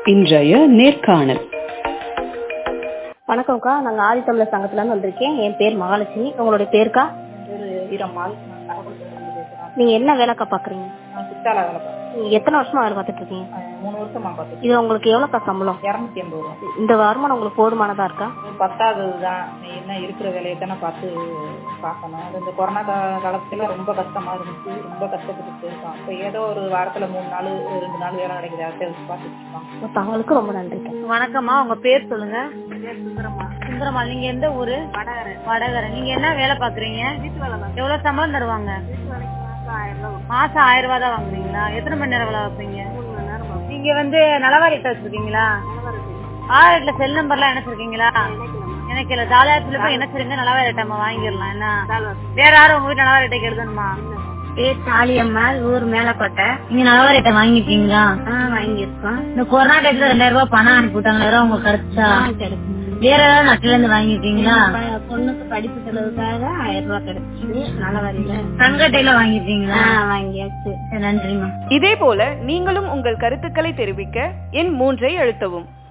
இன்றைய நேர்காணல் வணக்கம்க்கா நாங்க ஆதித்தமிழர் சங்கத்துல இருந்து வந்திருக்கேன் என் பேர் மகாலட்சுமி உங்களுடைய பேருக்கா பேரு வீரம்மாள் நான் கடவுள் பேசுறேன் நீங்க என்ன வேலைக்கா பாக்குறீங்க நான் சித்தால வேலை பார்க்குறேன் நீங்க எத்தனை வருஷமா வேலை பார்த்துட்டு இருக்கீங்க அஹ் மூணு வருஷமா பார்த்துட்டு இது உங்களுக்கு எவ்வளவுக்கா சம்பளம் இரநூத்தி எண்பது ரூபா இந்த வருமானம் உங்களுக்கு போதுமானதா இருக்கா இது பத்தாதது தான் என்ன இருக்கிற வேலையை தானே பார்த்து பார்க்கணும் அது இந்த கொரோனா கா- காலத்துல ரொம்ப கஷ்டமா இருந்துச்சு ரொம்ப கஷ்டப்பட்டு இருக்கோம் இப்போ ஏதோ ஒரு வாரத்துல மூணு நாள் ரெண்டு நாள் வேலை கிடைக்குது அதை வச்சு பார்த்துட்டு இருக்கோம் உங்க தகவலுக்கு ரொம்ப நன்றிக்கா வணக்கம்மா உங்க பேர் சொல்லுங்க சுந்தரமா நீங்க எந்த ஊரு வடகரை நீங்க என்ன வேலை பாக்குறீங்க எவ்வளவு சம்பளம் தருவாங்க மாசம் ஆயிரம் ரூபாய் தான் வாங்குறீங்களா எத்தனை மணி நேரம் வேலை வைப்பீங்க நீங்க வந்து நலவாரிட்ட வச்சிருக்கீங்களா ஆறுல செல் நம்பர்லாம் இணைச்சிருக்கீங்களா எனக்கு இல்ல ஜாலியாத்துல போய் இணைச்சிருங்க நலவாரிட்ட நம்ம வாங்கிடலாம் என்ன வேற யாரும் உங்க வீட்டு நலவாரிட்ட எழுதணுமா பேர் சாலியம்மா ஊர் மேலக்கோட்டை நீங்க நலவாரிட்ட வாங்கிருக்கீங்களா வாங்கியிருக்கோம் இந்த கொரோனா டைம்ல ரெண்டாயிரம் ரூபாய் பணம் அனுப்பி விட்டாங்க யாரும் உங்களுக்கு கிடைச்சா வேற ஏதாவது நட்டுல இருந்து வாங்கிருக்கீங்களா பொண்ணுக்கு படிப்பு செலவுக்காக ஆயிரம் ரூபாய் கிடைச்சிது நல்ல வரையில தங்கட்டையில வாங்கிருக்கீங்களா வாங்கியாச்சு சரி, நன்றிம்மா இதே போல நீங்களும் உங்கள் கருத்துக்களை தெரிவிக்க எண் மூன்றை அழுத்தவும்